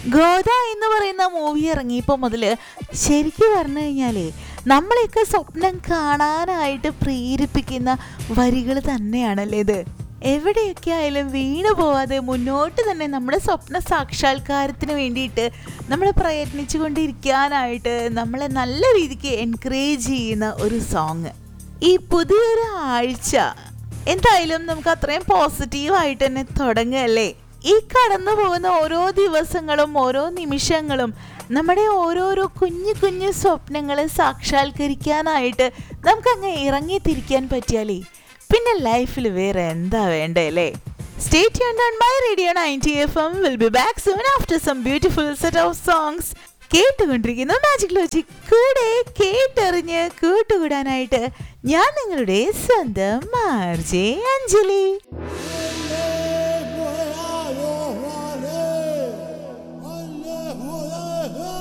ഗോദ എന്ന് പറയുന്ന മൂവി ഇറങ്ങിയപ്പോൾ മുതൽ ശരിക്കും പറഞ്ഞു കഴിഞ്ഞാലേ നമ്മളെയൊക്കെ സ്വപ്നം കാണാനായിട്ട് പ്രേരിപ്പിക്കുന്ന വരികൾ തന്നെയാണല്ലേ ഇത് എവിടെയൊക്കെ ആയാലും വീണു പോവാതെ മുന്നോട്ട് തന്നെ നമ്മുടെ സ്വപ്ന സാക്ഷാത്കാരത്തിന് വേണ്ടിയിട്ട് നമ്മൾ പ്രയത്നിച്ചു കൊണ്ടിരിക്കാനായിട്ട് നമ്മളെ നല്ല രീതിക്ക് എൻകറേജ് ചെയ്യുന്ന ഒരു സോങ് ഈ പുതിയൊരു ആഴ്ച എന്തായാലും നമുക്ക് അത്രയും പോസിറ്റീവായിട്ട് തന്നെ തുടങ്ങല്ലേ ഈ കടന്നു പോകുന്ന ഓരോ ദിവസങ്ങളും ഓരോ നിമിഷങ്ങളും നമ്മുടെ ഓരോരോ കുഞ്ഞു കുഞ്ഞു സ്വപ്നങ്ങൾ സാക്ഷാത്കരിക്കാനായിട്ട് നമുക്ക് അങ്ങ് ഇറങ്ങിത്തിരിക്കാൻ പറ്റിയാലേ പിന്നെ ലൈഫിൽ വേറെ എന്താ വേണ്ടേ അല്ലേ stay tuned on my radio ninety F M will be back soon after some beautiful set of songs കേട്ടുകൊണ്ടിരിക്കുന്ന മാജിക് ലോജിക് കൂടെ കേട്ടറിഞ്ഞ് കൂട്ടുകൂടാനായിട്ട് ഞാൻ നിങ്ങളുടെ സ്വന്തം മാർജെ അഞ്ജലി